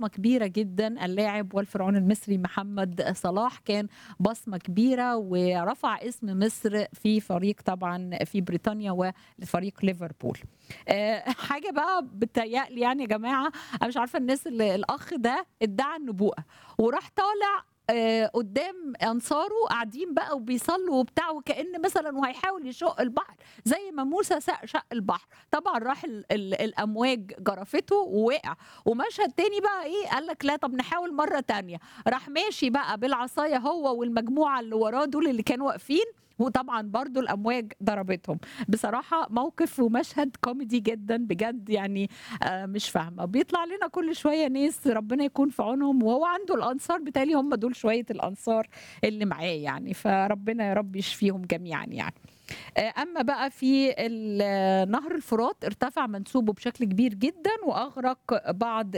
بصمة كبيرة جدًا اللاعب والفرعون المصري محمد صلاح كان بصمة كبيرة ورفع اسم مصر في فريق طبعًا في بريطانيا ولفريق ليفربول. آآ حاجة بقى بتهيأ لي يعني يا جماعة أنا مش عارفة الناس اللي الأخ ده ادعى النبوءة وراح طالع آآ قدّام أنصاره قاعدين بقى وبيصلّوا وبتاع وكأن مثلًا وهيحاول يشق البحر زي ما موسى س شق البحر، طبعًا راح ال ال الأمواج جرفته ووقع، ومشهد تاني بقى إيه قال لك لا طب نحاول مرة تانية، راح ماشي بقى بالعصاية هو والمجموعة اللي وراه دول اللي كانوا واقفين وطبعًا برضه الأمواج ضربتهم. بصراحة موقف ومشهد كوميدي جدًا بجد يعني آآ مش فاهمة، بيطلع لنا كل شوية ناس ربنا يكون في عونهم وهو عنده الأنصار بيتهيأ لي هم دول شوية الأنصار اللي معاه يعني، فربنا يا رب يشفيهم جميعًا يعني. آآ أمّا بقى في ال نهر الفرات ارتفع منسوبه بشكل كبير جدًا وأغرق بعض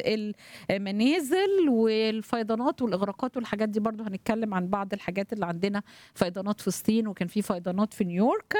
المنازل والفيضانات والإغراقات والحاجات دي برضه هنتكلم عن بعض الحاجات اللي عندنا فيضانات في الصين وكان في فيضانات في نيويورك.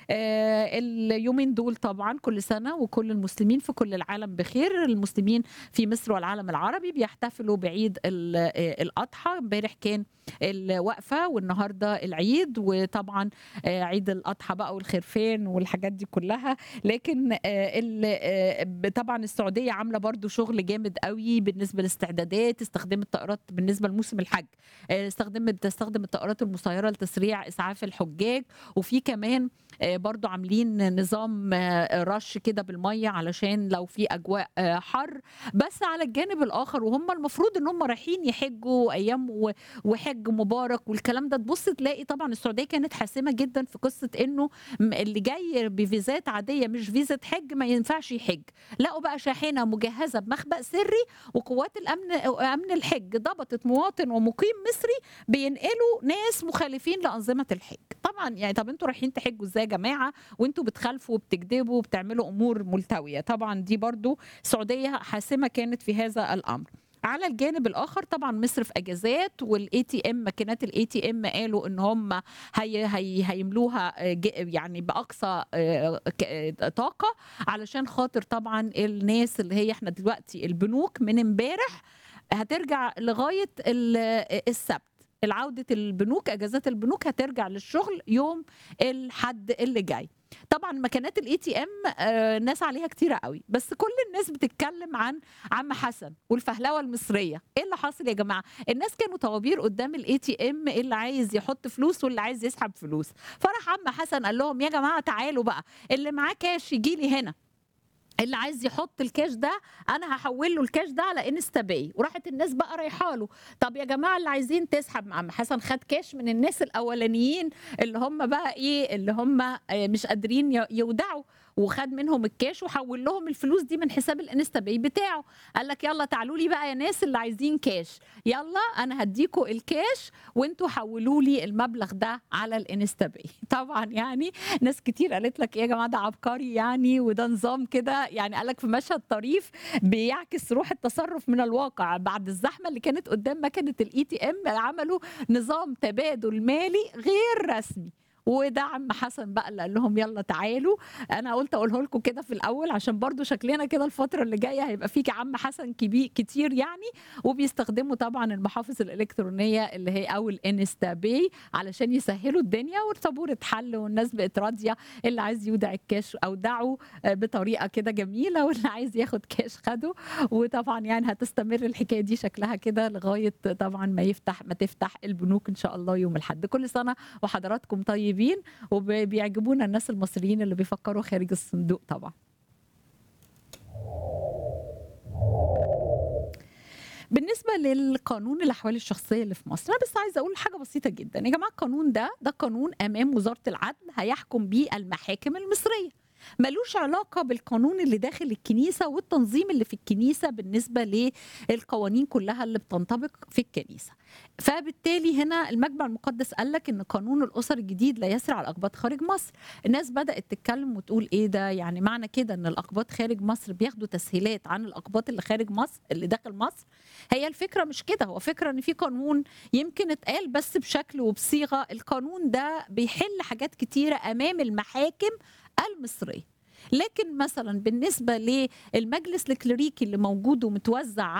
آآ اليومين دول طبعًا كل سنة وكل المسلمين في كل العالم بخير، المسلمين في مصر والعالم العربي بيحتفلوا بعيد ال آآ الأضحى، امبارح كان الوقفة والنهارده العيد، وطبعًا آآ عيد الأضحى بقى والخرفان والحاجات دي كلها، لكن آآ ال آآ ب طبعًا السعودية عاملة برضه شغل جامد أوي بالنسبة للاستعدادات، استخدمت طائرات بالنسبة لموسم الحج، آآ استخدمت بتستخدم الطائرات المسيرة لتسريع إسعاف الحجاج، وفي كمان آآ برضه عاملين نظام رش كده بالمَيّة علشان لو في أجواء حَر، بس على الجانب الآخر وهُم المفروض إن هُم رايحين يحجوا أيام و وحِج مبارك والكلام ده، تبُص تلاقي طبعًا السعودية كانت حاسمة جدًا في قصة إنه م اللي جاي بفيزات عادية مش فيزا حِج ما ينفعش يحِج، لقوا بقى شاحنة مجهزة بمخبأ سري وقوات الأمن أمن الحِج ضبطت مواطن ومقيم مصري بينقلوا ناس مخالفين لأنظمة الحِج. طبعًا يعني طب أنتم رايحين تحجوا إزاي يا جماعة وأنتم بتخالفوا وبتكدبوا وبتعملوا أمور ملتوية، طبعًا دي برضه السعودية حاسمة كانت في هذا الأمر. على الجانب الآخر طبعًا مصر في أجازات والATM ماكينات الATM قالوا إن هُم هي هي هيملوها ج يعني بأقصى آآ ك طاقة علشان خاطر طبعًا الناس اللي هي إحنا دلوقتي البنوك من امبارح هترجع لغاية ال السبت، العودة البنوك أجازات البنوك هترجع للشغل يوم الحد اللي جاي. طبعًا ماكينات الATM آآ ناس عليها كتيرة أوي، بس كل الناس بتتكلم عن عم حسن والفهلوة المصرية، إيه اللي حاصل يا جماعة؟ الناس كانوا طوابير قدّام الATM اللي عايز يحط فلوس واللي عايز يسحب فلوس، فراح عم حسن قال لهم: "يا جماعة تعالوا بقى، اللي معاه كاش ييجي لي هنا." اللي عايز يحط الكاش ده أنا هاحوّل له الكاش ده على إنستا باي، وراحت الناس بقى رايحة له، طب يا جماعة اللي عايزين تسحب عم حسن خد كاش من الناس الأولانيين اللي هُم بقى إيه، اللي هُم آآ مش قادرين ي يودعوا، وخد منهم الكاش وحوّل لهم الفلوس دي من حساب الإنستا باي بتاعه، قال لك يالّا تعالوا لي بقى يا ناس اللي عايزين كاش، يالّا أنا هادّيكم الكاش وأنتم حوّلوا لي المبلغ ده على الإنستا باي. طبعًا يعني ناس كتير قالت لك إيه يا جماعة ده عبقري يعني وده نظام كده يعني قال لك في مشهد طريف بيعكس روح التصرف من الواقع، بعد الزحمة اللي كانت قدّام ماكينة الATM عملوا نظام تبادل مالي غير رسمي، وده عم حسن بقى اللي قال لهم يالّا تعالوا، أنا قُلت أقوله لكم كده في الأول عشان برضه شكلنا كده الفترة اللي جاية هيبقى في عم حسن كبي كتير يعني، وبيستخدموا طبعًا المحافظ الإلكترونية اللي هي أو الإنستا باي علشان يسهّلوا الدنيا والطابور اتحل والناس بقت راضية، اللي عايز يودع الكاش أودعه بطريقة كده جميلة واللي عايز ياخد كاش خده، وطبعًا يعني هتستمر الحكاية دي شكلها كده لغاية طبعًا ما يفتح ما تفتح البنوك إن شاء الله يوم الأحد. كل سنة وحضراتكم طيبين وب بيعجبونا الناس المصريين اللي بيفكروا خارج الصندوق طبعًا. بالنسبة للقانون الأحوال الشخصية اللي في مصر، أنا بس عايزة أقول حاجة بسيطة جدًا، يا جماعة القانون ده، ده قانون أمام وزارة العدل هيحكم بيه المحاكم المصرية، مالوش علاقة بالقانون اللي داخل الكنيسة والتنظيم اللي في الكنيسة بالنسبة للقوانين كلها اللي بتنطبق في الكنيسة. فبالتالي هنا المجمع المقدس قال لك إن قانون الأسر الجديد لا يسري على الأقباط خارج مصر، الناس بدأت تتكلم وتقول إيه ده يعني معنى كده إن الأقباط خارج مصر بياخدوا تسهيلات عن الأقباط اللي خارج مصر اللي داخل مصر؟ هي الفكرة مش كده، هو فكرة إن في قانون يمكن اتقال بس بشكل وبصيغة، القانون ده بيحل حاجات كتيرة أمام المحاكم المصرية. لكن مثلًا بالنسبة للمجلس الكليريكي اللي موجود ومتوزع